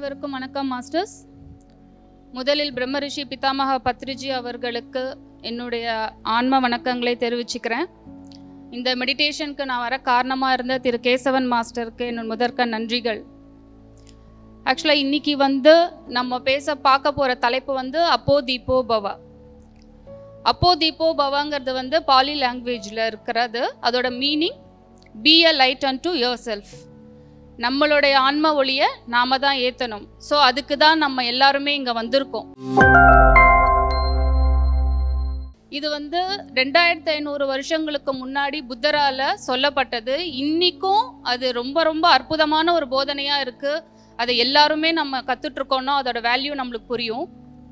அனைவருக்கும் வணக்கம் மாஸ்டர்ஸ் முதலில் பிரம்மரிஷி பிதாமக பத்ரிஜி அவர்களுக்கு என்னுடைய ஆன்ம வணக்கங்களை தெரிவிச்சுக்கிறேன் இந்த மெடிடேஷனுக்கு நான் வர காரணமாக இருந்த திரு கேசவன் மாஸ்டருக்கு என்னோட முதற்க நன்றிகள் ஆக்சுவலாக இன்னைக்கு வந்து நம்ம பேச பார்க்க போகிற தலைப்பு வந்து அப்போ தீபோ பவா அப்போ தீபோ பவாங்கிறது வந்து பாலி லாங்குவேஜில் இருக்கிறது அதோட meaning be a light unto yourself நம்மளுடைய ஆன்ம ஒளியை நாம தான் ஏற்றணும் ஸோ அதுக்கு தான் நம்ம எல்லாருமே இங்கே வந்திருக்கோம் இது வந்து ரெண்டாயிரத்தி ஐநூறு வருஷங்களுக்கு முன்னாடி புத்தரால சொல்லப்பட்டது இன்னிக்கும் அது ரொம்ப ரொம்ப அற்புதமான ஒரு போதனையாக இருக்குது அதை எல்லாருமே நம்ம கத்துட்டு இருக்கோம்னா அதோட வேல்யூ நம்மளுக்கு புரியும்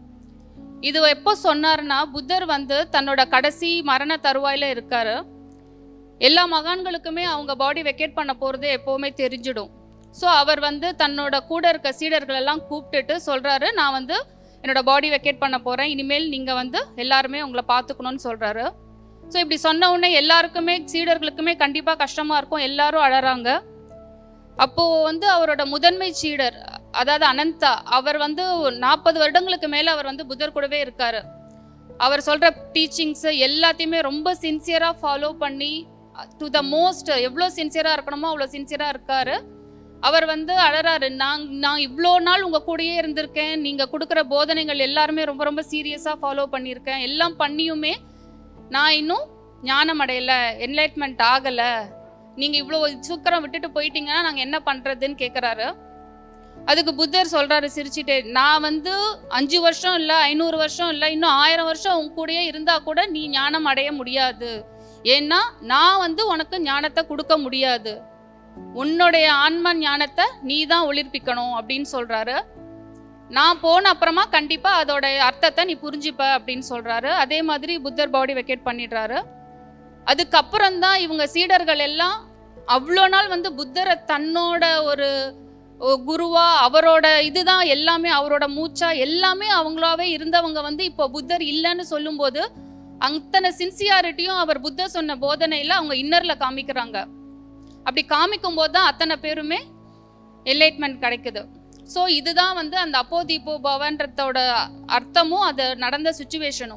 இது எப்போ சொன்னார்னா புத்தர் வந்து தன்னோட கடைசி மரண தருவாயில இருக்காரு எல்லா மகான்களுக்குமே அவங்க பாடி வெக்கேட் பண்ண போகிறது எப்போவுமே தெரிஞ்சிடும் ஸோ அவர் வந்து தன்னோட கூட இருக்க சீடர்கள் எல்லாம் கூப்பிட்டுட்டு சொல்கிறாரு நான் வந்து என்னோட பாடி வெக்கேட் பண்ண போகிறேன் இனிமேல் நீங்கள் வந்து எல்லாருமே உங்களை பார்த்துக்கணும்னு சொல்கிறாரு ஸோ இப்படி சொன்ன உடனே எல்லாருக்குமே சீடர்களுக்குமே கண்டிப்பாக கஷ்டமாக இருக்கும் எல்லாரும் அழறாங்க அப்போது வந்து அவரோட முதன்மை சீடர் அதாவது அனந்தா அவர் வந்து நாற்பது வருடங்களுக்கு மேலே அவர் வந்து புத்தர் கூடவே இருக்காரு அவர் சொல்கிற டீச்சிங்ஸு எல்லாத்தையுமே ரொம்ப சின்சியராக ஃபாலோ பண்ணி டு த மோஸ்ட் எவ்வளோ சின்சியராக இருக்கணுமோ அவ்வளோ சின்சியராக இருக்காரு அவர் வந்து அழறாரு நான் நான் இவ்வளோ நாள் உங்கள் கூடயே இருந்திருக்கேன் நீங்கள் கொடுக்குற போதனைகள் எல்லாருமே ரொம்ப ரொம்ப சீரியஸாக ஃபாலோ பண்ணியிருக்கேன் எல்லாம் பண்ணியுமே நான் இன்னும் ஞானம் அடையலை என்லைட்மெண்ட் ஆகலை நீங்கள் இவ்வளோ சூக்கரம் விட்டுட்டு போயிட்டீங்கன்னா நாங்கள் என்ன பண்ணுறதுன்னு கேட்குறாரு அதுக்கு புத்தர் சொல்கிறாரு சிரிச்சிட்டே நான் வந்து அஞ்சு வருஷம் இல்லை ஐநூறு வருஷம் இல்லை இன்னும் ஆயிரம் வருஷம் உன் கூடயே இருந்தால் கூட நீ ஞானம் அடைய முடியாது ஏன்னா நான் வந்து உனக்கு ஞானத்தை கொடுக்க முடியாது உன்னுடைய ஆன்ம ஞானத்தை நீ தான் ஒளிர்ப்பிக்கணும் அப்படின்னு சொல்றாரு நான் போன அப்புறமா கண்டிப்பா அதோட அர்த்தத்தை நீ புரிஞ்சுப்ப அப்படின்னு சொல்றாரு அதே மாதிரி புத்தர் பாடி வெக்கேட் பண்ணிடுறாரு அதுக்கப்புறம் தான் இவங்க சீடர்கள் எல்லாம் அவ்வளோ நாள் வந்து புத்தரை தன்னோட ஒரு குருவா அவரோட இதுதான் எல்லாமே அவரோட மூச்சா எல்லாமே அவங்களாவே இருந்தவங்க வந்து இப்போ புத்தர் இல்லைன்னு சொல்லும்போது அத்தனை சின்சியாரிட்டியும் அவர் புத்தர் சொன்ன போதனையில் அவங்க இன்னரில் காமிக்கிறாங்க அப்படி காமிக்கும் போது தான் அத்தனை பேருமே என்லைட்மெண்ட் கிடைக்குது ஸோ இதுதான் வந்து அந்த அப்போ தீபோ பவன்றதோட அர்த்தமும் அது நடந்த சுச்சுவேஷனும்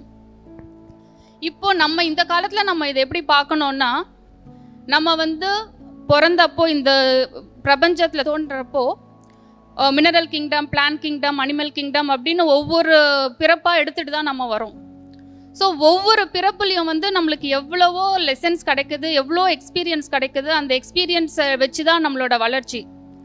இப்போ நம்ம இந்த காலத்தில் நம்ம இதை எப்படி பார்க்கணும்னா நம்ம வந்து பிறந்தப்போ இந்த பிரபஞ்சத்தில் தோன்றப்போ mineral kingdom plant kingdom animal kingdom அப்படின்னு ஒவ்வொரு பிறப்பாக எடுத்துகிட்டு தான் நம்ம வரோம் ஸோ ஒவ்வொரு பிறப்புலையும் வந்து நம்மளுக்கு எவ்வளவோ லெசன்ஸ் கிடைக்குது எவ்வளோ எக்ஸ்பீரியன்ஸ் கிடைக்குது அந்த எக்ஸ்பீரியன்ஸை வச்சு தான் நம்மளோட வளர்ச்சி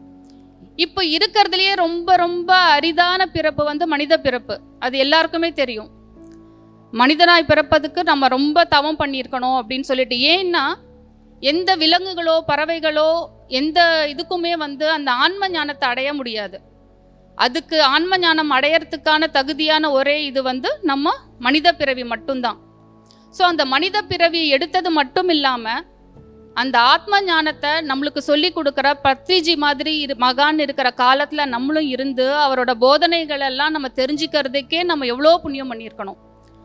இப்போ இருக்கிறதுலையே ரொம்ப ரொம்ப அரிதான பிறப்பு வந்து மனித பிறப்பு அது எல்லாருக்குமே தெரியும் மனிதனாய் பிறப்பதுக்கு நம்ம ரொம்ப தவம் பண்ணியிருக்கணும் அப்படின்னு சொல்லிட்டு ஏன்னா எந்த விலங்குகளோ பறவைகளோ எந்த இதுக்குமே வந்து அந்த ஆன்ம ஞானத்தை அடைய முடியாது அதுக்கு ஆன்ம ஞானம் அடையறதுக்கான தகுதியான ஒரே இது வந்து நம்ம மனித பிறவி மட்டும்தான் ஸோ அந்த மனித பிறவி எடுத்தது மட்டும் இல்லாமல் அந்த ஆத்ம ஞானத்தை நம்மளுக்கு சொல்லி கொடுக்குற பத்ரிஜி மாதிரி இரு மகான் இருக்கிற காலத்தில் நம்மளும் இருந்து அவரோட போதனைகள் எல்லாம் நம்ம தெரிஞ்சுக்கிறதுக்கே நம்ம எவ்வளோ புண்ணியம் பண்ணியிருக்கணும்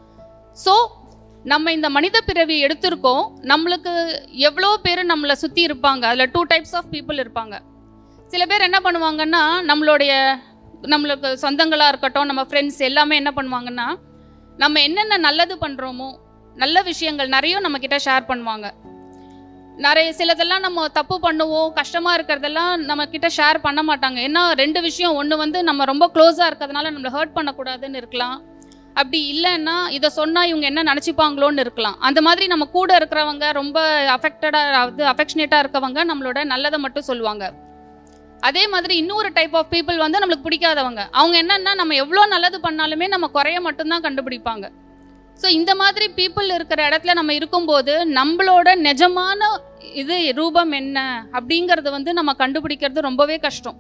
ஸோ நம்ம இந்த மனித பிறவி எடுத்திருக்கோம் நம்மளுக்கு எவ்வளோ பேர் நம்மளை சுற்றி இருப்பாங்க அதில் டூ டைப்ஸ் ஆஃப் பீப்புள் இருப்பாங்க சில பேர் என்ன பண்ணுவாங்கன்னா நம்மளுடைய நம்மளுக்கு சொந்தங்களாக இருக்கட்டும் நம்ம ஃப்ரெண்ட்ஸ் எல்லாமே என்ன பண்ணுவாங்கன்னா நம்ம என்னென்ன நல்லது பண்ணுறோமோ நல்ல விஷயங்கள் நிறைய நம்மக்கிட்ட ஷேர் பண்ணுவாங்க நிறைய சிலதெல்லாம் நம்ம தப்பு பண்ணுவோம் கஷ்டமாக இருக்கிறதெல்லாம் நம்மக்கிட்ட ஷேர் பண்ண மாட்டாங்க ஏன்னா ரெண்டு விஷயம் ஒன்று வந்து நம்ம ரொம்ப க்ளோஸாக இருக்கிறதுனால நம்மளை ஹர்ட் பண்ணக்கூடாதுன்னு இருக்கலாம் அப்படி இல்லைன்னா இதை சொன்னால் இவங்க என்ன நினச்சிப்பாங்களோன்னு இருக்கலாம் அந்த மாதிரி நம்ம கூட இருக்கிறவங்க ரொம்ப அஃபெக்டடாக அது அஃபெக்ஷனேட்டாக இருக்கவங்க நம்மளோட நல்லதை மட்டும் சொல்லுவாங்க அதே மாதிரி இன்னொரு டைப் ஆஃப் பீப்புள் வந்து நம்மளுக்கு பிடிக்காதவங்க அவங்க என்னன்னா நம்ம எவ்வளோ நல்லது பண்ணாலுமே நம்ம குறைய மட்டும்தான் கண்டுபிடிப்பாங்க ஸோ இந்த மாதிரி பீப்புள் இருக்கிற இடத்துல நம்ம இருக்கும்போது நம்மளோட நிஜமான இது ரூபம் என்ன அப்படிங்கிறது வந்து நம்ம கண்டுபிடிக்கிறது ரொம்பவே கஷ்டம்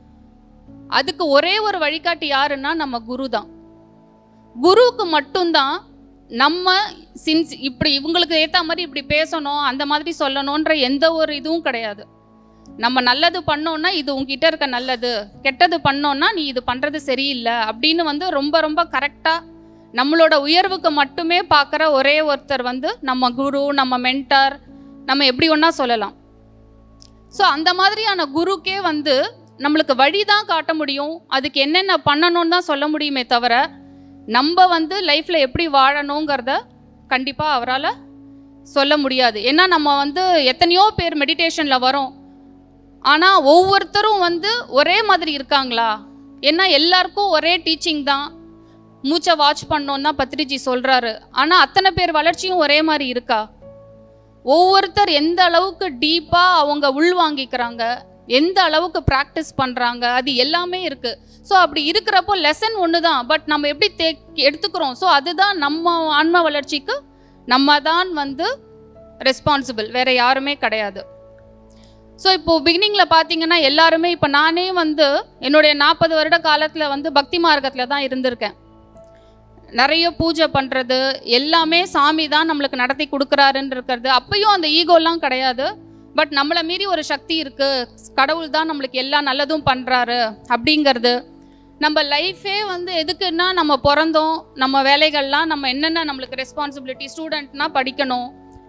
அதுக்கு ஒரே ஒரு வழிகாட்டி யாருன்னா நம்ம குரு தான் குருவுக்கு மட்டும்தான் நம்ம சின்ஸ் இப்படி இவங்களுக்கு ஏற்ற மாதிரி இப்படி பேசணும் அந்த மாதிரி சொல்லணுன்ற எந்த ஒரு இதுவும் கிடையாது நம்ம நல்லது பண்ணோம்னா இது உங்ககிட்ட இருக்க நல்லது கெட்டது பண்ணோம்னா நீ இது பண்ணுறது சரியில்லை அப்படின்னு வந்து ரொம்ப ரொம்ப கரெக்டாக நம்மளோட உயர்வுக்கு மட்டுமே பார்க்குற ஒரே ஒருத்தர் வந்து நம்ம குரு நம்ம மென்டர் நம்ம எப்படி ஒன்றா சொல்லலாம் ஸோ அந்த மாதிரியான குருக்கே வந்து நம்மளுக்கு வழி தான் காட்ட முடியும் அதுக்கு என்னென்ன பண்ணணும்னு தான் சொல்ல முடியுமே தவிர நம்ம வந்து லைஃப்பில் எப்படி வாழணுங்கிறத கண்டிப்பாக அவரால் சொல்ல முடியாது ஏன்னா நம்ம வந்து எத்தனையோ பேர் மெடிடேஷனில் வரோம் ஆனால் ஒவ்வொருத்தரும் வந்து ஒரே மாதிரி இருக்காங்களா ஏன்னா எல்லாருக்கும் ஒரே டீச்சிங் தான் மூச்சை வாட்ச் பண்ணோன்னு தான் பத்ரிஜி சொல்கிறாரு ஆனால் அத்தனை பேர் வளர்ச்சியும் ஒரே மாதிரி இருக்கா ஒவ்வொருத்தர் எந்த அளவுக்கு டீப்பாக அவங்க உள்வாங்கிக்கிறாங்க எந்த அளவுக்கு ப்ராக்டிஸ் பண்ணுறாங்க அது எல்லாமே இருக்குது ஸோ அப்படி இருக்கிறப்போ லெசன் ஒன்று தான் பட் நம்ம எப்படி தே எடுத்துக்கிறோம் ஸோ அதுதான் நம்ம ஆன்ம வளர்ச்சிக்கு நம்ம தான் வந்து ரெஸ்பான்சிபிள் வேற யாருமே கிடையாது ஸோ இப்போ பிகினிங்கில் பார்த்தீங்கன்னா எல்லாருமே இப்போ நானே வந்து என்னுடைய நாற்பது வருட காலத்தில் வந்து பக்தி மார்க்கத்தில் தான் இருந்திருக்கேன் நிறைய பூஜை பண்ணுறது எல்லாமே சாமி தான் நம்மளுக்கு நடத்தி கொடுக்குறாருன்னு இருக்கிறது அப்பயும் அந்த ஈகோலாம் கிடையாது பட் நம்மளை மீறி ஒரு சக்தி இருக்குது கடவுள் தான் நம்மளுக்கு எல்லா நல்லதும் பண்ணுறாரு அப்படிங்கிறது நம்ம லைஃபே வந்து எதுக்குன்னா நம்ம பிறந்தோம் நம்ம வேலைகள்லாம் நம்ம என்னென்ன நம்மளுக்கு ரெஸ்பான்சிபிலிட்டி ஸ்டூடெண்ட்னா படிக்கணும்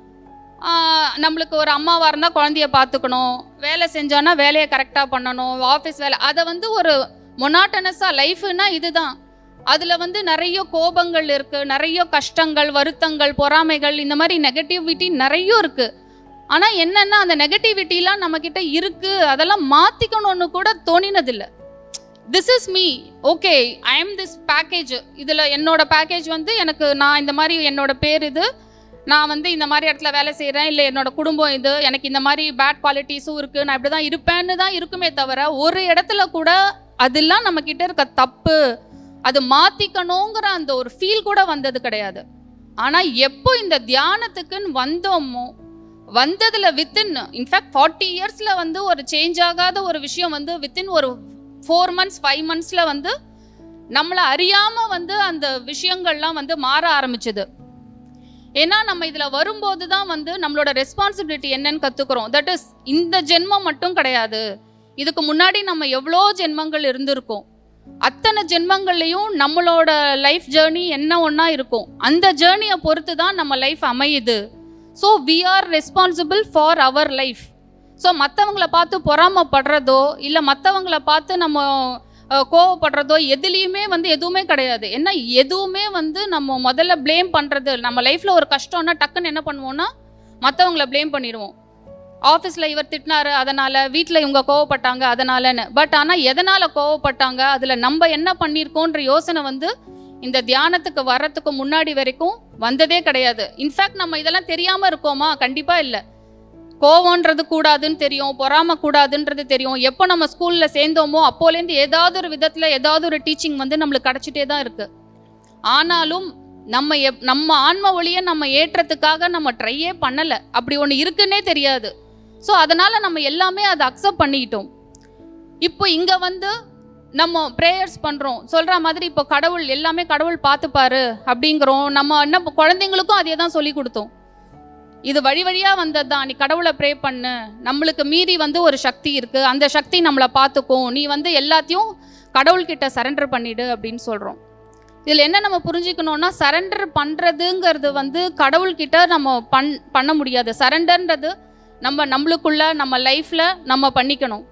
ஆஹ் நம்மளுக்கு ஒரு அம்மாவாக இருந்தால் குழந்தைய பார்த்துக்கணும் வேலை செஞ்சோன்னா வேலையை கரெக்டாக பண்ணணும் ஆஃபீஸ் வேலை அதை வந்து ஒரு மொனாட்டனஸாக லைஃப்னா இதுதான் அதில் வந்து நிறைய கோபங்கள் இருக்குது நிறைய கஷ்டங்கள் வருத்தங்கள் பொறாமைகள் இந்த மாதிரி நெகட்டிவிட்டி நிறைய இருக்குது ஆனால் என்னென்னா அந்த நெகட்டிவிட்டிலாம் நம்மக்கிட்ட இருக்குது அதெல்லாம் மாற்றிக்கணும்னு கூட தோணினதில்லை this is me okay I am this package இதில் என்னோட பேக்கேஜ் வந்து எனக்கு நான் இந்த மாதிரி என்னோட பேர் இது நான் வந்து இந்த மாதிரி இடத்துல வேலை செய்கிறேன் இல்லை என்னோட குடும்பம் இது எனக்கு இந்த மாதிரி பேட் குவாலிட்டிஸும் இருக்குது நான் இப்படி தான் இருப்பேன்னு தான் இருக்குமே தவிர ஒரு இடத்துல கூட அதெல்லாம் நம்மக்கிட்ட இருக்க தப்பு அது மாற்றிக்கணுங்கிற அந்த ஒரு ஃபீல் கூட வந்தது கிடையாது ஆனால் எப்போ இந்த தியானத்துக்குன்னு வந்தோமோ வந்ததில் வித்தின் இன்ஃபேக்ட் ஃபார்ட்டி இயர்ஸில் வந்து ஒரு சேஞ்ச் ஆகாத ஒரு விஷயம் வந்து வித்தின் ஒரு ஃபோர் மந்த்ஸ் ஃபைவ் மந்த்ஸில் வந்து நம்மளை அறியாமல் வந்து அந்த விஷயங்கள்லாம் வந்து மாற ஆரம்பிச்சது ஏன்னா நம்ம இதில் வரும்போது தான் வந்து நம்மளோட ரெஸ்பான்சிபிலிட்டி என்னன்னு கற்றுக்குறோம் தட் இஸ் இந்த ஜென்மம் மட்டும் கிடையாது இதுக்கு முன்னாடி நம்ம எவ்வளோ ஜென்மங்கள் இருந்திருக்கோம் அத்தனை ஜென்மங்கள்லையும் நம்மளோட லைஃப் ஜேர்னி என்ன ஒன்றா இருக்கும் அந்த ஜேர்னியை பொறுத்து தான் நம்ம லைஃப் அமையுது so we are responsible for our life so மற்றவங்கள பார்த்து பொறாமப்படுறதோ இல்லை மற்றவங்கள பார்த்து நம்ம அஹ், கோவப்படுறதோ எதுலேயுமே வந்து எதுவுமே கிடையாது ஏன்னா எதுவுமே வந்து நம்ம முதல்ல ப்ளேம் பண்ணுறது நம்ம லைஃப்பில் ஒரு கஷ்டம்னா டக்குன்னு என்ன பண்ணுவோம்னா மற்றவங்கள ப்ளேம் பண்ணிடுவோம் ஆஃபீஸில் இவர் திட்டினாரு அதனால் வீட்டில் இவங்க கோவப்பட்டாங்க அதனாலன்னு பட் ஆனால் எதனால் கோவப்பட்டாங்க அதில் நம்ம என்ன பண்ணியிருக்கோன்ற யோசனை வந்து இந்த தியானத்துக்கு வர்றதுக்கு முன்னாடி வரைக்கும் வந்ததே கிடையாது இன்ஃபேக்ட் நம்ம இதெல்லாம் தெரியாமல் இருக்கோமா கண்டிப்பாக இல்லை கோவம்ன்றது கூடாதுன்னு தெரியும் பொறாம கூடாதுன்றது தெரியும் எப்போ நம்ம ஸ்கூலில் சேர்ந்தோமோ அப்போலேருந்து ஏதாவது ஒரு விதத்தில் ஏதாவது ஒரு டீச்சிங் வந்து நம்மளுக்கு கிடச்சிட்டே தான் இருக்கு ஆனாலும் நம்ம எப் நம்ம ஆன்ம ஒளியை நம்ம ஏற்றத்துக்காக நம்ம ட்ரையே பண்ணலை அப்படி ஒன்று இருக்குன்னே தெரியாது ஸோ அதனால நம்ம எல்லாமே அதை அக்செப்ட் பண்ணிக்கிட்டோம் இப்போ இங்கே வந்து நம்ம ப்ரேயர்ஸ் பண்ணுறோம் சொல்கிற மாதிரி இப்போ கடவுள் எல்லாமே கடவுள் பார்த்துப்பாரு அப்படிங்கிறோம் நம்ம என்ன குழந்தைங்களுக்கும் அதே தான் சொல்லி கொடுத்தோம் இது வழி வழியாக வந்தது தான் நீ கடவுளை ப்ரே பண்ணு நம்மளுக்கு மீறி வந்து ஒரு சக்தி இருக்குது அந்த சக்தி நம்மளை பார்த்துக்கும் நீ வந்து எல்லாத்தையும் கடவுள்கிட்ட சரண்டர் பண்ணிடு அப்படின்னு சொல்கிறோம் இதில் என்ன நம்ம புரிஞ்சுக்கணும்னா சரண்டர் பண்ணுறதுங்கிறது வந்து கடவுள்கிட்ட நம்ம பண் பண்ண முடியாது சரண்டர்ன்றது நம்ம நம்மளுக்குள்ள நம்ம லைஃப்பில் நம்ம பண்ணிக்கணும்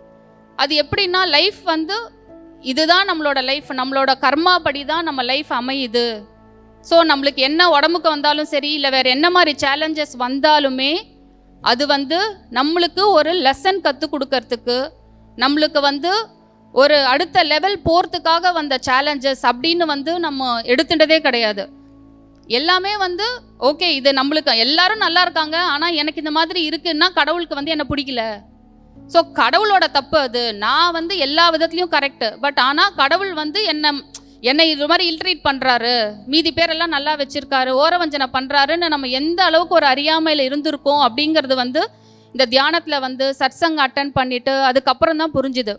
அது எப்படின்னா லைஃப் வந்து இதுதான் நம்மளோட லைஃப் நம்மளோட கர்மா படி தான் நம்ம லைஃப் அமையுது ஸோ நம்மளுக்கு என்ன உடம்புக்கு வந்தாலும் சரி இல்லை வேறு என்ன மாதிரி சேலஞ்சஸ் வந்தாலுமே அது வந்து நம்மளுக்கு ஒரு லெசன் கற்றுக் கொடுக்கறதுக்கு நம்மளுக்கு வந்து ஒரு அடுத்த லெவல் போகிறதுக்காக வந்த சேலஞ்சஸ் அப்படின்னு வந்து நம்ம எடுத்துட்டதே கிடையாது எல்லாமே வந்து ஓகே இது நம்மளுக்கு எல்லாரும் நல்லா இருக்காங்க ஆனால் எனக்கு இந்த மாதிரி இருக்குன்னா கடவுளுக்கு வந்து என்ன பிடிக்கல ஸோ கடவுளோட தப்பு அது நான் வந்து எல்லா விதத்துலையும் கரெக்டு பட் ஆனால் கடவுள் வந்து என்ன என்னை இது மாதிரி இல்ட்ரீட் பண்ணுறாரு மீதி பேரெல்லாம் நல்லா வச்சிருக்காரு ஓரவஞ்சனை பண்ணுறாருன்னு நம்ம எந்த அளவுக்கு ஒரு அறியாமையில் இருந்திருக்கோம் அப்படிங்கிறது வந்து இந்த தியானத்தில் வந்து சத்சங் அட்டன் பண்ணிட்டு அதுக்கப்புறம் தான் புரிஞ்சுது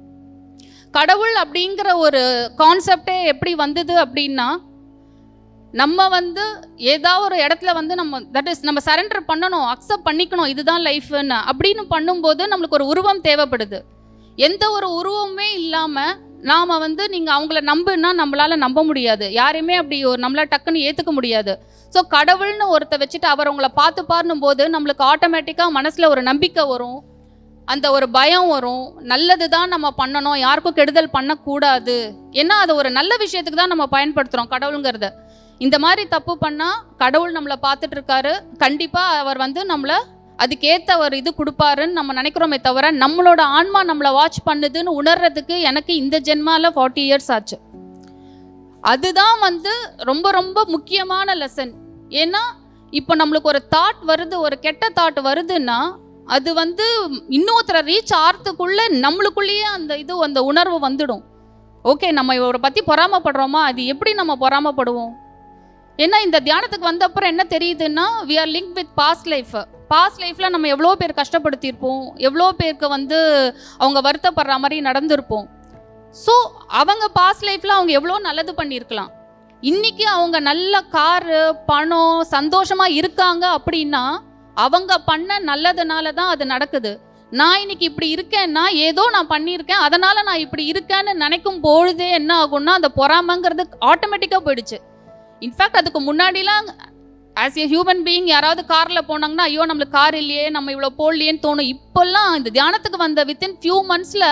கடவுள் அப்படிங்கிற ஒரு கான்செப்டே எப்படி வந்தது அப்படின்னா நம்ம வந்து ஏதாவது ஒரு இடத்துல வந்து நம்ம தட் இஸ் நம்ம சரண்டர் பண்ணணும் அக்செப்ட் பண்ணிக்கணும் இதுதான் லைஃப்னு அப்படின்னு பண்ணும்போது நம்மளுக்கு ஒரு உருவம் தேவைப்படுது எந்த ஒரு உருவமே இல்லாமல் நாம் வந்து நீங்கள் அவங்கள நம்புனா நம்மளால நம்ப முடியாது யாரையுமே அப்படி ஒரு நம்மளால டக்குன்னு ஏற்றுக்க முடியாது ஸோ கடவுள்னு ஒருத்த வச்சுட்டு அவர் உங்களை பார்த்து பாருணும் போது நம்மளுக்கு ஆட்டோமேட்டிக்காக மனசில் ஒரு நம்பிக்கை வரும் அந்த ஒரு பயம் வரும் நல்லது தான் நம்ம பண்ணணும் யாருக்கும் கெடுதல் பண்ணக்கூடாது ஏன்னா அது ஒரு நல்ல விஷயத்துக்கு தான் நம்ம பயன்படுத்துகிறோம் கடவுளுங்கிறத இந்த மாதிரி தப்பு பண்ணால் கடவுள் நம்மளை பார்த்துட்டு இருக்காரு கண்டிப்பாக அவர் வந்து நம்மளை அதுக்கேற்ற ஒரு இது கொடுப்பாருன்னு நம்ம நினைக்கிறோமே தவிர நம்மளோட ஆன்மா நம்மளை வாட்ச் பண்ணுதுன்னு உணர்றதுக்கு எனக்கு இந்த ஜென்மால ஃபார்ட்டி இயர்ஸ் ஆச்சு அதுதான் வந்து ரொம்ப ரொம்ப முக்கியமான லெசன் ஏன்னா இப்போ நம்மளுக்கு ஒரு தாட் வருது ஒரு கெட்ட தாட் வருதுன்னா அது வந்து இன்னொருத்தரை ரீச் ஆகிறதுக்குள்ள நம்மளுக்குள்ளேயே அந்த இது அந்த உணர்வு வந்துடும் ஓகே நம்ம இவரை பற்றி பொறாமப்படுறோமா அது எப்படி நம்ம பொறாமப்படுவோம் ஏன்னா இந்த தியானத்துக்கு வந்த அப்புறம் என்ன தெரியுதுன்னா we are link with past life past லைஃப்பில் நம்ம எவ்வளோ பேர் கஷ்டப்படுத்தியிருப்போம் எவ்வளோ பேருக்கு வந்து அவங்க வருத்தப்படுற மாதிரி நடந்திருப்போம் ஸோ அவங்க பாஸ்ட் லைஃப்பில் அவங்க எவ்வளோ நல்லது பண்ணியிருக்கலாம் இன்னைக்கு அவங்க நல்ல காரு பணம் சந்தோஷமா இருக்காங்க அப்படின்னா அவங்க பண்ண நல்லதுனால தான் அது நடக்குது நான் இன்னைக்கு இப்படி இருக்கேன்னா ஏதோ நான் பண்ணியிருக்கேன் அதனால நான் இப்படி இருக்கேன்னு நினைக்கும் பொழுதே என்ன ஆகும்னா அந்த பொறாமைங்கிறது ஆட்டோமேட்டிக்காக போயிடுச்சு இன்ஃபேக்ட் அதுக்கு முன்னாடிலாம் ஆஸ் ஏ ஹியூமன் பீயிங் யாராவது காரில் போனாங்கன்னா ஐயோ நம்மளுக்கு கார் இல்லையே நம்ம இவ்வளோ போடலையேன்னு தோணும் இப்போல்லாம் இந்த தியானத்துக்கு வந்த வித்தின் ஃபியூ மந்த்ஸில்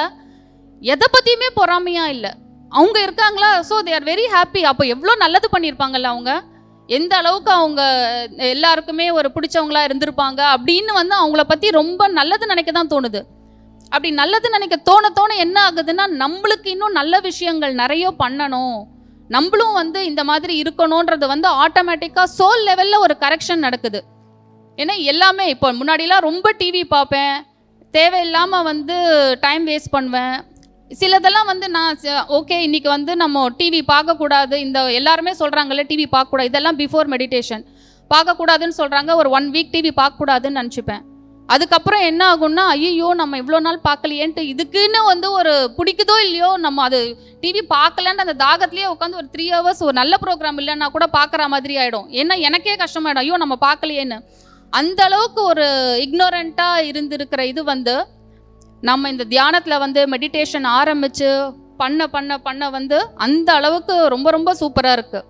எதை பற்றியுமே பொறாமையா இல்லை அவங்க இருக்காங்களா so they are very happy அப்போ எவ்வளோ நல்லது பண்ணியிருப்பாங்கல்ல அவங்க எந்த அளவுக்கு அவங்க எல்லாருக்குமே ஒரு பிடிச்சவங்களா இருந்திருப்பாங்க அப்படின்னு வந்து அவங்கள பற்றி ரொம்ப நல்லது நினைக்க தான் தோணுது அப்படி நல்லது நினைக்க தோண தோண என்ன ஆகுதுன்னா நம்மளுக்கு இன்னும் நல்ல விஷயங்கள் நிறைய பண்ணணும் நம்மளும் வந்து இந்த மாதிரி இருக்கணுன்றது வந்து ஆட்டோமேட்டிக்காக சோல் லெவலில் ஒரு கரெக்ஷன் நடக்குது ஏன்னா எல்லாமே இப்போ முன்னாடிலாம் ரொம்ப டிவி பார்ப்பேன் தேவையில்லாமல் வந்து டைம் வேஸ்ட் பண்ணுவேன் சிலதெல்லாம் வந்து நான் ஓகே இன்னைக்கு வந்து நம்ம டிவி பார்க்கக்கூடாது இந்த எல்லாருமே சொல்கிறாங்கல்ல டிவி பார்க்கக்கூடாது இதெல்லாம் பிஃபோர் மெடிடேஷன் பார்க்கக்கூடாதுன்னு சொல்கிறாங்க ஒரு ஒன் வீக் டிவி பார்க்கக்கூடாதுன்னு நினச்சிப்பேன் அதுக்கப்புறம் என்ன ஆகும்னா ஐயோ நம்ம இவ்வளோ நாள் பார்க்கலையேன்ட்டு இதுக்குன்னு வந்து ஒரு பிடிக்குதோ இல்லையோ நம்ம அது டிவி பார்க்கலன்னு அந்த தாகத்திலேயே உட்காந்து ஒரு த்ரீ ஹவர்ஸ் ஒரு நல்ல ப்ரோக்ராம் இல்லைன்னா கூட பார்க்குற மாதிரி ஆகிடும் ஏன்னா எனக்கே கஷ்டமாயிடும் ஐயோ நம்ம பார்க்கலையேன்னு அந்த அளவுக்கு ஒரு இக்னோரண்ட்டாக இருந்திருக்கிற இது வந்து நம்ம இந்த தியானத்தில் வந்து மெடிடேஷன் ஆரம்பித்து பண்ண பண்ண பண்ண வந்து அந்த அளவுக்கு ரொம்ப ரொம்ப சூப்பராக இருக்குது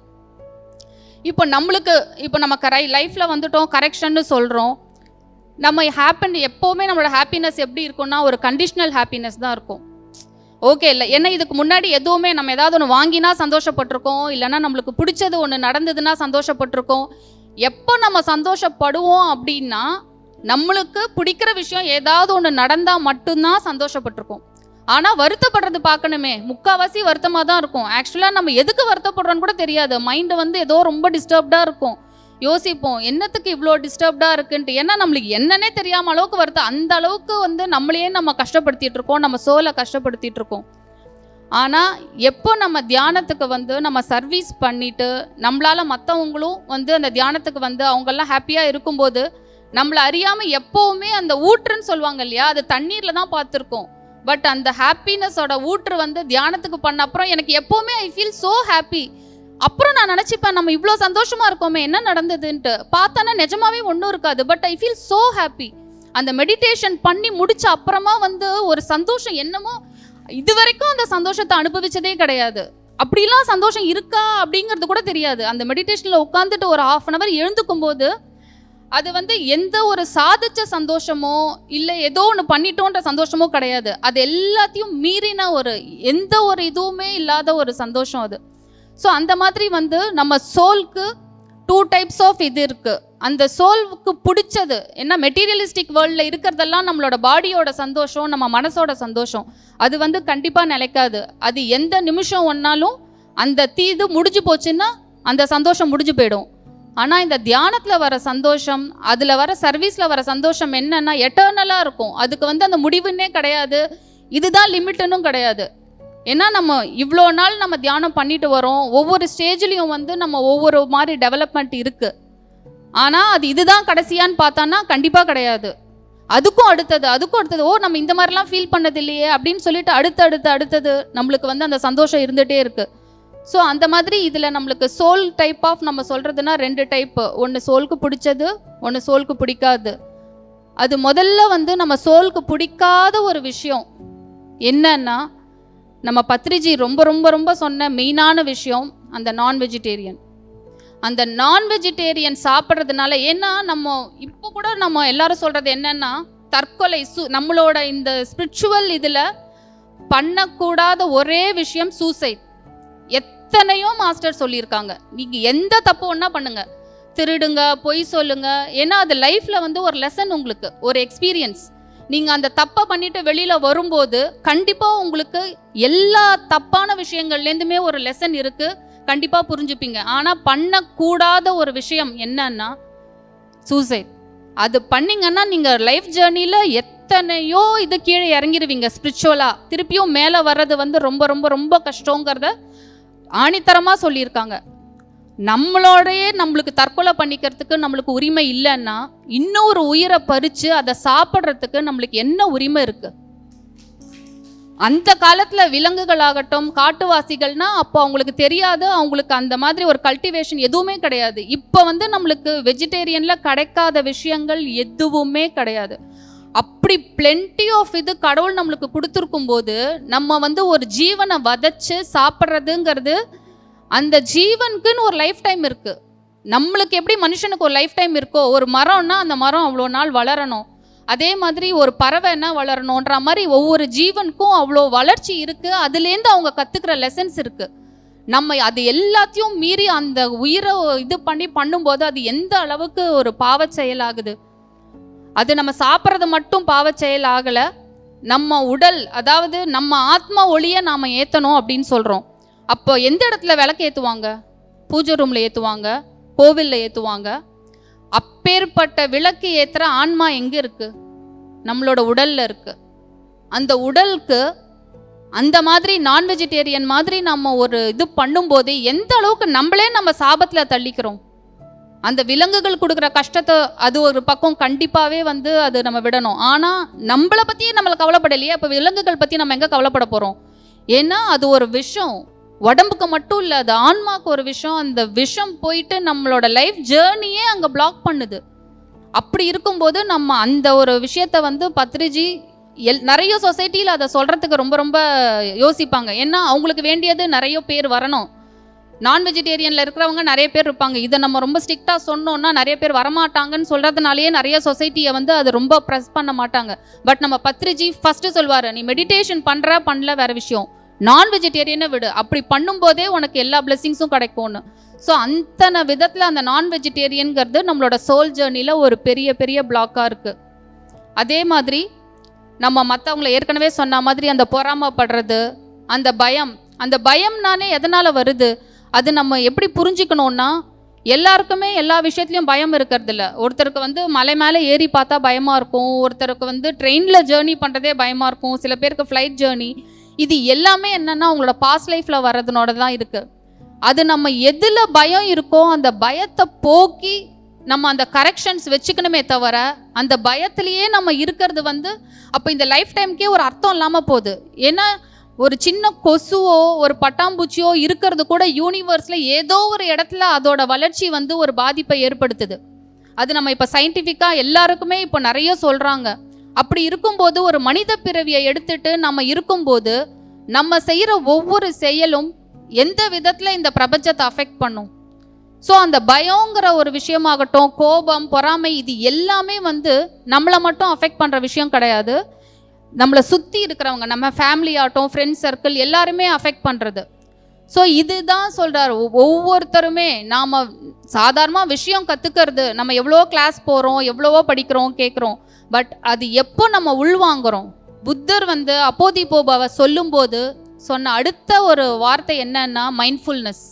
இப்போ நம்மளுக்கு இப்போ நம்ம கரை லைஃப்பில் வந்துட்டோம் கரெக்ஷன்னு சொல்கிறோம் நம்ம ஹாப்பன் எப்போவுமே நம்மளோட ஹாப்பினஸ் எப்படி இருக்கும்னா ஒரு கண்டிஷ்னல் ஹாப்பினஸ் தான் இருக்கும் ஓகே இல்லை ஏன்னா இதுக்கு முன்னாடி எதுவுமே நம்ம ஏதாவது ஒன்று வாங்கினா சந்தோஷப்பட்டிருக்கோம் இல்லைன்னா நம்மளுக்கு பிடிச்சது ஒன்று நடந்ததுன்னா சந்தோஷப்பட்டிருக்கோம் எப்போ நம்ம சந்தோஷப்படுவோம் அப்படின்னா நம்மளுக்கு பிடிக்கிற விஷயம் ஏதாவது ஒன்று நடந்தால் மட்டும்தான் சந்தோஷப்பட்டிருக்கோம் ஆனால் வருத்தப்படுறது பார்க்கணுமே முக்கால்வாசி வருத்தமாக தான் இருக்கும் ஆக்சுவலாக நம்ம எதுக்கு வருத்தப்படுறோன்னு கூட தெரியாது மைண்டு வந்து ஏதோ ரொம்ப டிஸ்டர்ப்டாக இருக்கும் யோசிப்போம் என்னத்துக்கு இவ்வளோ டிஸ்டர்ப்டாக இருக்குன்ட்டு ஏன்னா நம்மளுக்கு என்னன்னே தெரியாம அளவுக்கு வருத்தம் அந்த அளவுக்கு வந்து நம்மளையே நம்ம கஷ்டப்படுத்திட்டு இருக்கோம் நம்ம சோலை கஷ்டப்படுத்திட்டு இருக்கோம் ஆனால் எப்போ நம்ம தியானத்துக்கு வந்து நம்ம சர்வீஸ் பண்ணிட்டு நம்மளால மற்றவங்களும் வந்து அந்த தியானத்துக்கு வந்து அவங்கெல்லாம் ஹாப்பியாக இருக்கும்போது நம்மளை அறியாமல் எப்போவுமே அந்த ஊற்றுன்னு சொல்லுவாங்க இல்லையா அது தண்ணீரில் தான் பார்த்துருக்கோம் பட் அந்த ஹாப்பினஸோட ஊற்று வந்து தியானத்துக்கு பண்ண அப்புறம் எனக்கு எப்போவுமே ஐ ஃபீல் ஸோ ஹாப்பி அப்புறம் நான் நினச்சிப்பேன் நம்ம இவ்வளோ சந்தோஷமா இருக்கோமே என்ன நடந்ததுன்ட்டு பார்த்தானா நிஜமாவே ஒன்றும் இருக்காது but I feel so happy அந்த மெடிடேஷன் பண்ணி முடிச்ச அப்புறமா வந்து ஒரு சந்தோஷம் என்னமோ இது வரைக்கும் அந்த சந்தோஷத்தை அனுபவிச்சதே கிடையாது அப்படிலாம் சந்தோஷம் இருக்கா அப்படிங்கிறது கூட தெரியாது அந்த மெடிடேஷனில் உட்காந்துட்டு ஒரு ஹாஃப் அன் அவர் எழுந்துக்கும் போது அது வந்து எந்த ஒரு சாதிச்ச சந்தோஷமோ இல்லை ஏதோ ஒன்று பண்ணிட்டோன்ற சந்தோஷமோ கிடையாது அது எல்லாத்தையும் மீறின ஒரு எந்த ஒரு இதுவுமே இல்லாத ஒரு சந்தோஷம் அது ஸோ அந்த மாதிரி வந்து நம்ம சோல்க்கு டூ டைப்ஸ் ஆஃப் இது இருக்கு அந்த சோல்வுக்கு பிடிச்சது என்ன மெட்டீரியலிஸ்டிக் வேர்ல்டில் இருக்கிறதெல்லாம் நம்மளோட பாடியோட சந்தோஷம் நம்ம மனசோட சந்தோஷம் அது வந்து கண்டிப்பாக நிலைக்காது அது எந்த நிமிஷம் ஒன்னாலும் அந்த தீது முடிஞ்சு போச்சுன்னா அந்த சந்தோஷம் முடிஞ்சு போயிடும் ஆனால் இந்த தியானத்தில் வர சந்தோஷம் அதில் வர சர்வீஸில் வர சந்தோஷம் என்னன்னா எட்டர்னலாக இருக்கும் அதுக்கு வந்து அந்த முடிவுன்னே கிடையாது இதுதான் லிமிட்டுன்னும் கிடையாது ஏன்னா நம்ம இவ்வளோ நாள் நம்ம தியானம் பண்ணிட்டு வரோம் ஒவ்வொரு ஸ்டேஜ்லேயும் வந்து நம்ம ஒவ்வொரு மாதிரி டெவலப்மெண்ட் இருக்குது ஆனால் அது இதுதான் கடைசியான்னு பார்த்தான்னா கண்டிப்பாக கிடையாது அதுக்கும் அடுத்தது அதுக்கும் அடுத்தது ஓ நம்ம இந்த மாதிரிலாம் ஃபீல் பண்ணது இல்லையே அப்படின்னு சொல்லிட்டு அடுத்து அடுத்து அடுத்தது நம்மளுக்கு வந்து அந்த சந்தோஷம் இருந்துகிட்டே இருக்குது ஸோ அந்த மாதிரி இதில் நம்மளுக்கு சோல் டைப் ஆஃப் நம்ம சொல்கிறதுனா ரெண்டு டைப்பு ஒன்று சோலுக்கு பிடிச்சது ஒன்று சோலுக்கு பிடிக்காது அது முதல்ல வந்து நம்ம சோலுக்கு பிடிக்காத ஒரு விஷயம் என்னன்னா நம்ம பத்ரிஜி ரொம்ப ரொம்ப ரொம்ப சொன்ன மெயினான விஷயம் அந்த நான் வெஜிடேரியன் அந்த நான் வெஜிடேரியன் சாப்பிட்றதுனால ஏன்னா நம்ம இப்போ கூட நம்ம எல்லாரும் சொல்கிறது என்னன்னா தற்கொலை சு நம்மளோட இந்த ஸ்பிரிச்சுவல் இதில் பண்ணக்கூடாத ஒரே விஷயம் சூசைட் எத்தனையோ மாஸ்டர் சொல்லியிருக்காங்க நீங்கள் எந்த தப்பு ஒன்றா பண்ணுங்க திருடுங்க பொய் சொல்லுங்க ஏன்னா அது லைஃப்பில் வந்து ஒரு லெசன் உங்களுக்கு ஒரு எக்ஸ்பீரியன்ஸ் நீங்கள் அந்த தப்பை பண்ணிட்டு வெளியில் வரும்போது கண்டிப்பாக உங்களுக்கு எல்லா தப்பான விஷயங்கள்லேருந்துமே ஒரு லெசன் இருக்குது கண்டிப்பாக புரிஞ்சுப்பீங்க ஆனால் பண்ணக்கூடாத ஒரு விஷயம் என்னன்னா சூசைட் அது பண்ணீங்கன்னா நீங்கள் லைஃப் ஜேர்னியில் எத்தனையோ இது கீழே இறங்கிடுவீங்க ஸ்பிரிச்சுவலாக திருப்பியும் மேலே வர்றது வந்து ரொம்ப ரொம்ப ரொம்ப கஷ்டங்கிறத ஆணித்தரமாக சொல்லியிருக்காங்க நம்மளோடயே நம்மளுக்கு தற்கொலை பண்ணிக்கிறதுக்கு நம்மளுக்கு உரிமை இல்லைன்னா இன்னொரு உயிரை பறித்து அதை சாப்பிட்றதுக்கு நம்மளுக்கு என்ன உரிமை இருக்கு அந்த காலத்துல விலங்குகளாகட்டும் காட்டுவாசிகள்னா அப்போ அவங்களுக்கு தெரியாது அவங்களுக்கு அந்த மாதிரி ஒரு கல்டிவேஷன் எதுவுமே கிடையாது இப்போ வந்து நம்மளுக்கு வெஜிடேரியன்ல கிடைக்காத விஷயங்கள் எதுவுமே கிடையாது அப்படி plenty ஆஃப் இது கடவுள் நம்மளுக்கு கொடுத்துருக்கும் போது நம்ம வந்து ஒரு ஜீவனை வதைச்சு சாப்பிட்றதுங்கிறது அந்த ஜீவனுக்குன்னு ஒரு லைஃப் டைம் இருக்கு நம்மளுக்கு எப்படி மனுஷனுக்கு ஒரு லைஃப் டைம் இருக்கோ ஒரு மரம்னா அந்த மரம் அவ்வளோ நாள் வளரணும் அதே மாதிரி ஒரு பறவைன்னா வளரணுன்ற மாதிரி ஒவ்வொரு ஜீவனுக்கும் அவ்வளோ வளர்ச்சி இருக்கு அதுலேருந்து அவங்க கத்துக்கிற லெசன்ஸ் இருக்கு நம்ம அது எல்லாத்தையும் மீறி அந்த உயிரை இது பண்ணி பண்ணும்போது அது எந்த அளவுக்கு ஒரு பாவச் செயலாகுது அது நம்ம சாப்பிட்றது மட்டும் பாவச் செயல் ஆகல நம்ம உடல் அதாவது நம்ம ஆத்மா ஒளியை நாம ஏத்தணும் அப்படின்னு சொல்றோம் அப்போ எந்த இடத்துல விளக்கு ஏத்துவாங்க பூஜை ரூம்ல ஏத்துவாங்க கோவில்ல ஏத்துவாங்க அப்பேற்பட்ட விளக்கு ஏத்துற ஆன்மா எங்க இருக்கு நம்மளோட உடல்ல இருக்கு அந்த உடலுக்கு அந்த மாதிரி நான் வெஜிடேரியன் மாதிரி நம்ம ஒரு இது பண்ணும்போது எந்த அளவுக்கு நம்மளே நம்ம சாபத்துல தள்ளிக்கிறோம் அந்த விலங்குகள் கொடுக்குற கஷ்டத்தை அது ஒரு பக்கம் கண்டிப்பாவே வந்து அது நம்ம விடணும் ஆனா நம்மளை பத்தியே நம்மள கவலைப்படலையே அப்ப விலங்குகள் பத்தி நம்ம எங்க கவலைப்பட போறோம் ஏன்னா அது ஒரு விஷம் உடம்புக்கு மட்டும் இல்லை அது ஆன்மாக்கு ஒரு விஷம் அந்த விஷம் போயிட்டு நம்மளோட லைஃப் ஜேர்னியே அங்கே பிளாக் பண்ணுது அப்படி இருக்கும்போது நம்ம அந்த ஒரு விஷயத்த வந்து பத்ரிஜி எல் நிறைய சொசைட்டியில் அதை சொல்கிறதுக்கு ரொம்ப ரொம்ப யோசிப்பாங்க ஏன்னா அவங்களுக்கு வேண்டியது நிறைய பேர் வரணும் நான் வெஜிடேரியனில் இருக்கிறவங்க நிறைய பேர் இருப்பாங்க இதை நம்ம ரொம்ப ஸ்ட்ரிக்டாக சொன்னோம்னா நிறைய பேர் வரமாட்டாங்கன்னு சொல்கிறதுனாலேயே நிறைய சொசைட்டியை வந்து அது ரொம்ப ப்ரெஸ் பண்ண மாட்டாங்க பட் நம்ம பத்ரிஜி ஃபஸ்ட்டு சொல்வார் நீ மெடிடேஷன் பண்ணுற பண்ணல வேற விஷயம் நான் வெஜிடேரியனை விடு அப்படி பண்ணும்போதே உனக்கு எல்லா பிளெஸிங்ஸும் கிடைக்கும்னு ஸோ அத்தனை விதத்தில் அந்த நான் வெஜிடேரியன்கிறது நம்மளோட சோல் ஜேர்னியில் ஒரு பெரிய பெரிய பிளாக்காக இருக்குது அதே மாதிரி நம்ம மற்றவங்கள ஏற்கனவே சொன்ன மாதிரி அந்த பொறாமப்படுறது அந்த பயம் அந்த பயம்னானே எதனால் வருது அது நம்ம எப்படி புரிஞ்சுக்கணும்னா எல்லாருக்குமே எல்லா விஷயத்துலையும் பயம் இருக்கிறது இல்ல ஒருத்தருக்கு வந்து மலை மேலே ஏறி பார்த்தா பயமாக இருக்கும் ஒருத்தருக்கு வந்து ட்ரெயினில் ஜேர்னி பண்ணுறதே பயமாக இருக்கும் சில பேருக்கு ஃப்ளைட் ஜேர்னி இது எல்லாமே என்னன்னா அவங்களோட பாஸ்ட் லைஃப்பில் வர்றதுனோட தான் இருக்குது அது நம்ம எதில் பயம் இருக்கோ அந்த பயத்தை போக்கி நம்ம அந்த கரெக்ஷன்ஸ் வச்சுக்கணுமே தவிர அந்த பயத்திலேயே நம்ம இருக்கிறது வந்து அப்போ இந்த லைஃப் டைம்க்கே ஒரு அர்த்தம் இல்லாமல் போகுது ஏன்னா ஒரு சின்ன கொசுவோ ஒரு பட்டாம்பூச்சியோ இருக்கிறது கூட யூனிவர்ஸில் ஏதோ ஒரு இடத்துல அதோட வளர்ச்சி வந்து ஒரு பாதிப்பை ஏற்படுத்துது அது நம்ம இப்போ சயின்டிஃபிக்காக எல்லாருக்குமே இப்போ நிறைய சொல்கிறாங்க அப்படி இருக்கும்போது ஒரு மனித பிறவியை எடுத்துட்டு நம்ம இருக்கும்போது நம்ம செய்கிற ஒவ்வொரு செயலும் எந்த விதத்தில் இந்த பிரபஞ்சத்தை அஃபெக்ட் பண்ணும் ஸோ அந்த பயங்கிற ஒரு விஷயமாகட்டும் கோபம் பொறாமை இது எல்லாமே வந்து நம்மளை மட்டும் அஃபெக்ட் பண்ணுற விஷயம் கிடையாது நம்மளை சுற்றி இருக்கிறவங்க நம்ம ஃபேமிலி ஆகட்டும் ஃப்ரெண்ட்ஸ் சர்க்கிள் எல்லாருமே அஃபெக்ட் பண்ணுறது ஸோ இதுதான் சொல்கிறார் ஒவ்வொருத்தருமே நாம் சாதாரணமாக விஷயம் கற்றுக்கிறது நம்ம எவ்வளோ கிளாஸ் போகிறோம் எவ்வளவோ படிக்கிறோம் கேட்குறோம் பட் அது எப்போ நம்ம உள்வாங்குறோம் புத்தர் வந்து அப்போதி போபாவை சொல்லும்போது சொன்ன அடுத்த ஒரு வார்த்தை என்னன்னா மைண்ட்ஃபுல்னஸ்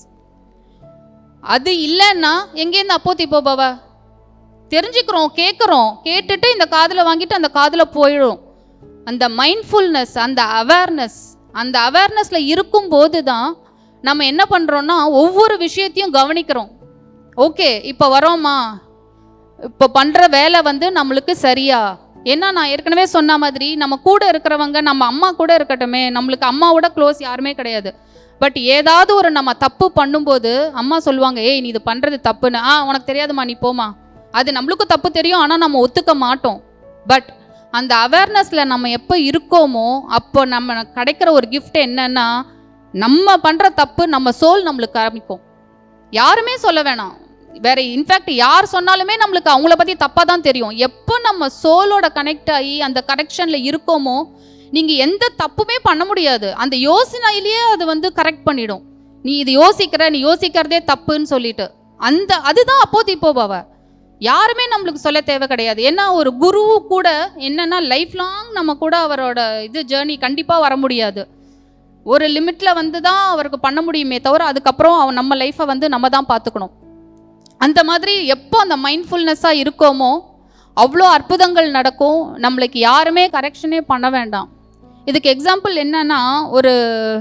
அது இல்லைன்னா எங்கேருந்து அப்போதி போபாவா தெரிஞ்சுக்கிறோம் கேட்குறோம் கேட்டுட்டு இந்த காதில் வாங்கிட்டு அந்த காதில் போயிடும் அந்த மைண்ட்ஃபுல்னஸ் அந்த அவேர்னஸ் அந்த அவேர்னஸில் இருக்கும்போது தான் நம்ம என்ன பண்ணுறோன்னா ஒவ்வொரு விஷயத்தையும் கவனிக்கிறோம் ஓகே இப்போ வரோமா இப்போ பண்ணுற வேலை வந்து நம்மளுக்கு சரியா ஏன்னா நான் ஏற்கனவே சொன்ன மாதிரி நம்ம கூட இருக்கிறவங்க நம்ம அம்மா கூட இருக்கட்டுமே நம்மளுக்கு அம்மாவோட க்ளோஸ் யாருமே கிடையாது பட் ஏதாவது ஒரு நம்ம தப்பு பண்ணும்போது அம்மா சொல்லுவாங்க ஏய் நீ இது பண்ணுறது தப்புன்னு ஆ உனக்கு தெரியாதுமா நீ போமா அது நம்மளுக்கும் தப்பு தெரியும் ஆனால் நம்ம ஒத்துக்க மாட்டோம் பட் அந்த அவேர்னஸில் நம்ம எப்போ இருக்கோமோ அப்போ நம்ம கிடைக்கிற ஒரு gift என்னன்னா நம்ம பண்ணுற தப்பு நம்ம சோல் நம்மளுக்கு காமிக்கும் யாருமே சொல்ல வேணாம் வேற இன்ஃபேக்ட் யார் சொன்னாலுமே நம்மளுக்கு அவங்கள பற்றி தப்பாக தான் தெரியும் எப்போ நம்ம சோலோட கனெக்ட் ஆகி அந்த கனெக்ஷனில் இருக்கோமோ நீங்கள் எந்த தப்புமே பண்ண முடியாது அந்த யோசனையிலேயே அது வந்து கரெக்ட் பண்ணிடும் நீ இது யோசிக்கிற நீ யோசிக்கிறதே தப்புன்னு சொல்லிட்டு அந்த அதுதான் அப்போ தீப்போபாவ யாருமே நம்மளுக்கு சொல்ல தேவை கிடையாது ஏன்னா ஒரு குரு கூட என்னன்னா லைஃப் லாங் நம்ம கூட அவரோட இது ஜேர்னி கண்டிப்பாக வர முடியாது ஒரு லிமிட்டில் வந்து தான் அவருக்கு பண்ண முடியுமே தவிர அதுக்கப்புறம் அவன் நம்ம லைஃப்பை வந்து நம்ம தான் பார்த்துக்கணும் அந்த மாதிரி எப்போ அந்த மைண்ட்ஃபுல்னஸ்ஸாக இருக்கோமோ அவ்வளோ அற்புதங்கள் நடக்கும் நம்மளுக்கு யாருமே கரெக்ஷனே பண்ண வேண்டாம் இதுக்கு எக்ஸாம்பிள் என்னன்னா ஒரு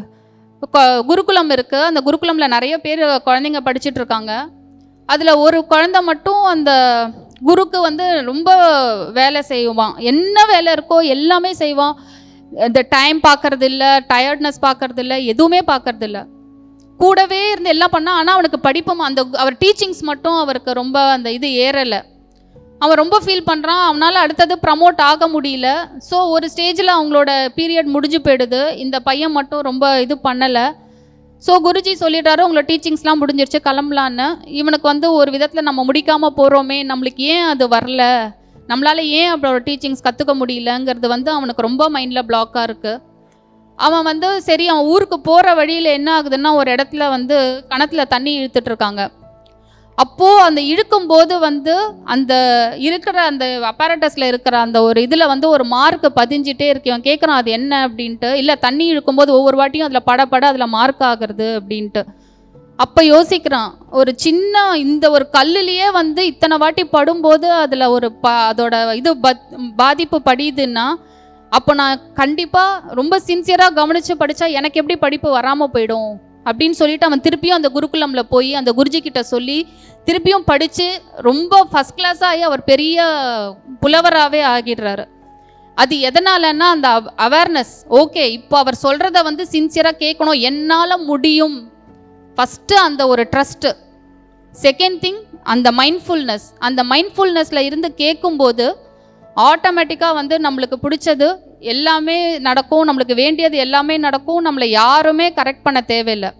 கொ- குருகுலம் இருக்குது அந்த குருகுலமில் நிறைய பேர் குழந்தைங்க படிச்சுட்டு இருக்காங்க அதில் ஒரு குழந்தை மட்டும் அந்த குருக்கு வந்து ரொம்ப வேலை செய்வான் என்ன வேலை இருக்கோ எல்லாமே செய்வான் இந்த டைம் பார்க்கறது இல்ல டயர்ட்னஸ் பார்க்கறது இல்ல எதுவுமே பார்க்கறது இல்ல கூடவே இருந்து எல்லாம் பண்ணா ஆனால் அவனுக்கு படிப்பும் அந்த அவர் டீச்சிங்ஸ் மட்டும் அவருக்கு ரொம்ப அந்த இது ஏறலை அவன் ரொம்ப ஃபீல் பண்ணுறான் அவனால் அடுத்தது ப்ரமோட் ஆக முடியல ஸோ ஒரு ஸ்டேஜில் அவங்களோட பீரியட் முடிஞ்சு போயிடுது இந்த பையன் மட்டும் ரொம்ப இது பண்ணலை ஸோ குருஜி சொல்லிட்டாரு உங்களோட டீச்சிங்ஸ்லாம் முடிஞ்சிருச்சு கிளம்பலான்னு இவனுக்கு வந்து ஒரு விதத்தில் நம்ம முடிக்காமல் போகிறோமே நம்மளுக்கு ஏன் அது வரல நம்மளால ஏன் அவளோட டீச்சிங்ஸ் கற்றுக்க முடியலங்கிறது வந்து அவனுக்கு ரொம்ப மைண்டில் பிளாக்காக இருக்குது அவன் வந்து சரி அவன் ஊருக்கு போகிற வழியில் என்ன ஆகுதுன்னா ஒரு இடத்துல வந்து கணத்துல தண்ணி இழுத்துட்டு இருக்காங்க அப்போது அந்த இழுக்கும்போது வந்து அந்த இருக்கிற அந்த அப்பாரட்டஸில் இருக்கிற அந்த ஒரு இதில் வந்து ஒரு மார்க் பதிஞ்சிட்டே இருக்கு இவன் கேட்குறான் அது என்ன அப்படின்ட்டு இல்லை தண்ணி இழுக்கும்போது ஒவ்வொரு வாட்டியும் அதில் பட பட அதில் மார்க் ஆகுறது அப்படின்ட்டு அப்போ யோசிக்கிறான் ஒரு சின்ன இந்த ஒரு கல்லுலேயே வந்து இத்தனை வாட்டி படும்போது அதில் ஒரு ப அதோட இது பத் பாதிப்பு படியுதுன்னா அப்போ நான் கண்டிப்பாக ரொம்ப சின்சியராக கவனித்து படித்தா எனக்கு எப்படி படிப்பு வராமல் போயிடும் அப்படின்னு சொல்லிட்டு அவன் திருப்பியும் அந்த குருகுலம்ல போய் அந்த குருஜி கிட்ட சொல்லி திருப்பியும் படித்து ரொம்ப ஃபஸ்ட் கிளாஸ் ஆகி அவர் பெரிய புலவராகவே ஆகிடுறாரு அது எதனாலன்னா அந்த அவேர்னஸ் ஓகே இப்போ அவர் சொல்கிறத வந்து சின்சியராக கேட்கணும் என்னால் முடியும் ஃபஸ்ட்டு அந்த ஒரு ட்ரஸ்ட்டு செகண்ட் திங் அந்த மைண்ட்ஃபுல்னஸ் அந்த மைண்ட்ஃபுல்னஸில் இருந்து கேட்கும்போது ஆட்டோமேட்டிக்காக வந்து நம்மளுக்கு பிடிச்சது எல்லாமே நடக்கும் நம்மளுக்கு வேண்டியது எல்லாமே நடக்கும் நம்மளை யாருமே கரெக்ட் பண்ண தேவையில்லை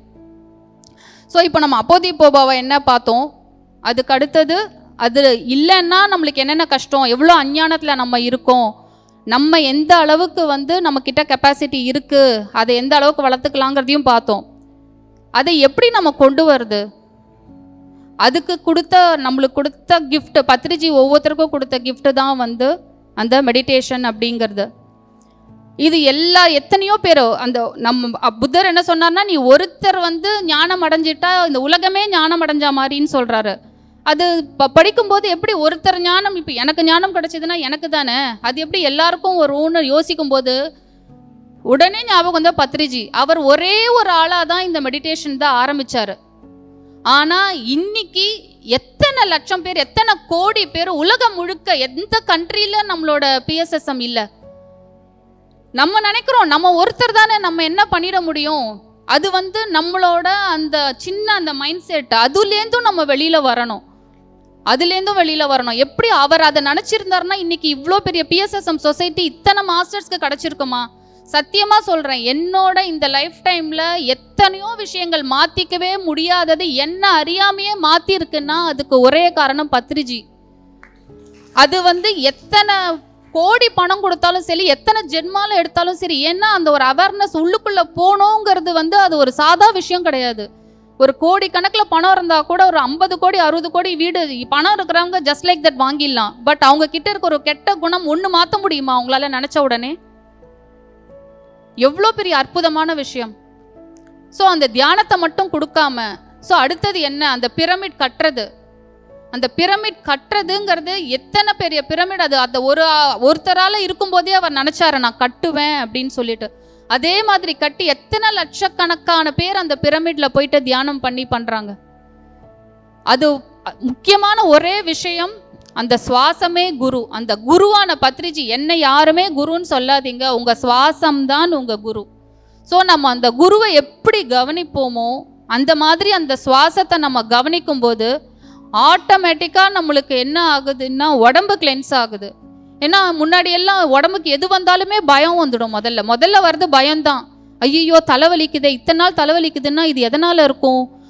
ஸோ இப்போ நம்ம அப்போதி போபாவை என்ன பார்த்தோம் அதுக்கு அடுத்தது அது இல்லைன்னா நம்மளுக்கு என்னென்ன கஷ்டம் எவ்வளோ அஞ்ஞானத்தில் நம்ம இருக்கோம் நம்ம எந்த அளவுக்கு வந்து நம்மக்கிட்ட கெப்பாசிட்டி இருக்குது அதை எந்த அளவுக்கு வளர்த்துக்கலாங்கிறதையும் பார்த்தோம் அதை எப்படி நம்ம கொண்டு வருது அதுக்கு கொடுத்த நம்மளுக்கு கொடுத்த gift பத்ரிஜி ஒவ்வொருத்தருக்கும் கொடுத்த gift தான் வந்து அந்த மெடிடேஷன் அப்படிங்கிறது இது எல்லா எத்தனையோ பேர் அந்த நம்ம அ- புத்தர் என்ன சொன்னார்னா நீ ஒருத்தர் வந்து ஞானம் அடைஞ்சிட்டா இந்த உலகமே ஞானம் அடைஞ்ச மாதிரின்னு சொல்றாரு அது ப படிக்கும்போது எப்படி ஒருத்தர் ஞானம் இப்போ எனக்கு ஞானம் கிடைச்சதுன்னா எனக்கு தானே அது எப்படி எல்லாருக்கும் ஒரு ஒன்று யோசிக்கும் போது உடனே ஞாபகம் வந்த பத்ரிஜி அவர் ஒரே ஒரு ஆளாக தான் இந்த மெடிடேஷன் தான் ஆரம்பிச்சாரு ஆனா இன்னைக்கு எத்தனை லட்சம் பேர் எத்தனை கோடி பேர் உலகம் முழுக்க எந்த கண்ட்ரியில நம்மளோட பிஎஸ்எஸ்எம் இல்ல நம்ம நினைக்கிறோம் நம்ம ஒருத்தர் தானே நம்ம என்ன பண்ணிட முடியும் அது வந்து நம்மளோட அந்த சின்ன அந்த மைண்ட் செட் அதுலேருந்தும் நம்ம வெளியில வரணும் அதுலேருந்தும் வெளியில வரணும் எப்படி அவர் அதை நினைச்சிருந்தாருன்னா இன்னைக்கு இவ்வளோ பெரிய பிஎஸ்எஸ்எம் சொசைட்டி இத்தனை மாஸ்டர்ஸ்க்கு கிடைச்சிருக்குமா சத்தியமா சொல்றேன் என்னோட இந்த லைஃப் டைம்ல எத்தனையோ விஷயங்கள் மாத்திக்கவே முடியாதது என்ன அறியாமையே மாத்தி இருக்குன்னா அதுக்கு ஒரே காரணம் பத்ரிஜி அது வந்து எத்தனை கோடி பணம் கொடுத்தாலும் சரி எத்தனை ஜென்மால எடுத்தாலும் சரி ஏன்னா அந்த ஒரு அவேர்னஸ் உள்ளுக்குள்ள போகணுங்கிறது வந்து அது ஒரு சாதா விஷயம் கிடையாது ஒரு கோடி கணக்கில் பணம் இருந்தா கூட ஒரு ஐம்பது கோடி அறுபது கோடி வீடு பணம் இருக்கிறவங்க ஜஸ்ட் லைக் தட் வாங்கிடலாம் பட் அவங்க கிட்ட இருக்க ஒரு கெட்ட குணம் ஒன்று மாற்ற முடியுமா அவங்களால நினைச்ச உடனே எவ்வளோ பெரிய அற்புதமான விஷயம் ஸோ அந்த தியானத்தை மட்டும் கொடுக்காம ஸோ அடுத்தது என்ன அந்த பிரமிட் கட்டுறது அந்த பிரமிட் கட்டுறதுங்கிறது எத்தனை பெரிய பிரமிட் அது அந்த ஒரு ஒருத்தரால் இருக்கும்போதே அவர் நினச்சாரு நான் கட்டுவேன் அப்படின்னு சொல்லிட்டு அதே மாதிரி கட்டி எத்தனை லட்சக்கணக்கான பேர் அந்த பிரமிட்ல போயிட்டு தியானம் பண்ணி பண்றாங்க அது அ- முக்கியமான ஒரே விஷயம் அந்த சுவாசமே குரு அந்த குருவான பத்ரிஜி என்ன யாருமே குருன்னு சொல்லாதீங்க உங்க சுவாசம் தான் உங்க குரு ஸோ நம்ம அந்த குருவை எப்படி கவனிப்போமோ அந்த மாதிரி அந்த சுவாசத்தை நம்ம கவனிக்கும் போது ஆட்டோமேட்டிக்காக நம்மளுக்கு என்ன ஆகுதுன்னா உடம்பு கிளென்ஸ் ஆகுது ஏன்னா முன்னாடி எல்லாம் உடம்புக்கு எது வந்தாலுமே பயம் வந்துடும் முதல்ல முதல்ல வர்றது பயம்தான் ஐயோ தலைவலிக்குதே இத்தனை நாள் தலைவலிக்குதுன்னா இது எதனால இருக்கும்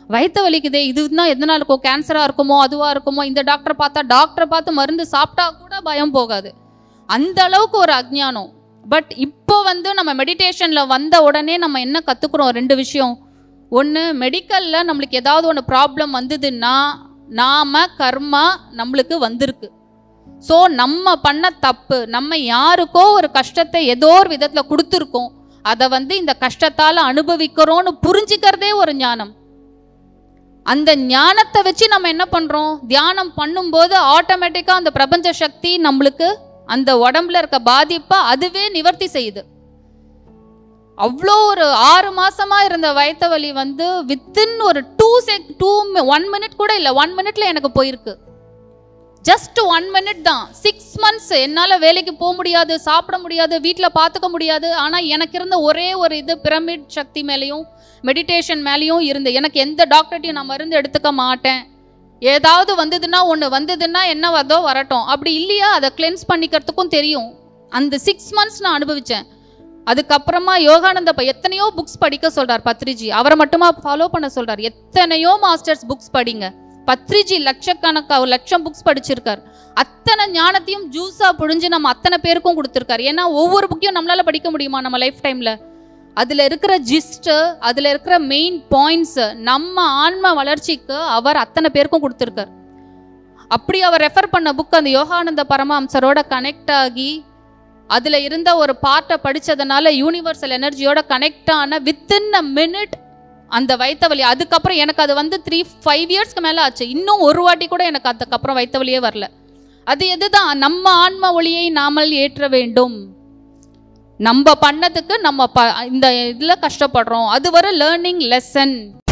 வயிற்று வலிக்குதே இதுதான் எதனா இருக்கும் கேன்சராக இருக்குமோ அதுவாக இருக்குமோ இந்த டாக்டரை பார்த்தா டாக்டரை பார்த்து மருந்து சாப்பிட்டா கூட பயம் போகாது அந்த அளவுக்கு ஒரு அஜ்ஞானம் பட் இப்போ வந்து நம்ம மெடிடேஷனில் வந்த உடனே நம்ம என்ன கற்றுக்குறோம் ரெண்டு விஷயம் ஒன்று மெடிக்கலில் நம்மளுக்கு ஏதாவது ஒன்று ப்ராப்ளம் வந்ததுன்னா நாம கர்மா நம்மளுக்கு வந்திருக்கு ஸோ நம்ம பண்ண தப்பு நம்ம யாருக்கோ ஒரு கஷ்டத்தை ஏதோ ஒரு விதத்தில் கொடுத்துருக்கோம் அதை வந்து இந்த கஷ்டத்தால் அனுபவிக்கிறோன்னு புரிஞ்சுக்கிறதே ஒரு ஞானம் அந்த ஞானத்தை வச்சு நம்ம என்ன பண்ணுறோம் தியானம் பண்ணும்போது ஆட்டோமேட்டிக்காக அந்த பிரபஞ்ச சக்தி நம்மளுக்கு அந்த உடம்புல இருக்க பாதிப்பை அதுவே நிவர்த்தி செய்யுது அவ்வளோ ஒரு ஆறு மாசமா இருந்த வயிற்று வலி வந்து வித்தின் ஒரு two sec two one minute கூட இல்லை ஒன் மினிட்ல எனக்கு போயிருக்கு ஜஸ்ட் ஒன் மினிட் தான் சிக்ஸ் மந்த்ஸ் என்னால் வேலைக்கு போக முடியாது சாப்பிட முடியாது வீட்டில் பார்த்துக்க முடியாது ஆனால் எனக்கு இருந்த ஒரே ஒரு இது பிரமிட் சக்தி மேலேயும் மெடிடேஷன் மேலேயும் இருந்து எனக்கு எந்த டாக்டர்ட்டையும் நான் மருந்து எடுத்துக்க மாட்டேன் ஏதாவது வந்ததுன்னா ஒன்று வந்ததுன்னா என்ன வருதோ வரட்டும் அப்படி இல்லையா அதை கிளென்ஸ் பண்ணிக்கிறதுக்கும் தெரியும் அந்த சிக்ஸ் மந்த்ஸ் நான் அனுபவித்தேன் அதுக்கப்புறமா யோகானந்த ப- எத்தனையோ புக்ஸ் படிக்க சொல்றார் பத்ரிஜி அவரை மட்டுமா ஃபாலோ பண்ண சொல்றார் எத்தனையோ மாஸ்டர்ஸ் புக்ஸ் படிங்க பத்ரிஜி லட்சக்கணக்கா ஒரு லட்சம் புக்ஸ் படிச்சிருக்கார் அத்தனை ஞானத்தையும் ஜூஸா புழிஞ்சு நம்ம அத்தனை பேருக்கும் கொடுத்துருக்காரு ஏன்னா ஒவ்வொரு புக்கையும் நம்மளால படிக்க முடியுமா நம்ம லைஃப் டைம்ல அதுல இருக்கிற ஜிஸ்ட் அதுல இருக்கிற மெயின் பாயிண்ட்ஸ் நம்ம ஆன்ம வளர்ச்சிக்கு அவர் அத்தனை பேருக்கும் கொடுத்துருக்கார் அப்படி அவர் ரெஃபர் பண்ண புக் அந்த யோகானந்த பரமஹம்சரோட கனெக்ட் ஆகி அதுல இருந்த ஒரு பார்ட்டை படிச்சதுனால யூனிவர்சல் எனர்ஜியோட கனெக்ட் ஆன வித்தின் அ மினிட் அந்த வயித்த வலி அதுக்கப்புறம் எனக்கு அது வந்து த்ரீ ஃபைவ் இயர்ஸ்க்கு மேலே ஆச்சு இன்னும் ஒரு வாட்டி கூட எனக்கு அதுக்கப்புறம் வயித்த வலியே வரல அது எதுதான் நம்ம ஆன்ம ஒளியை நாமல் ஏற்ற வேண்டும் நம்ம பண்ணதுக்கு நம்ம ப இந்த இதில் கஷ்டப்படுறோம் அது வர லேர்னிங் லெசன்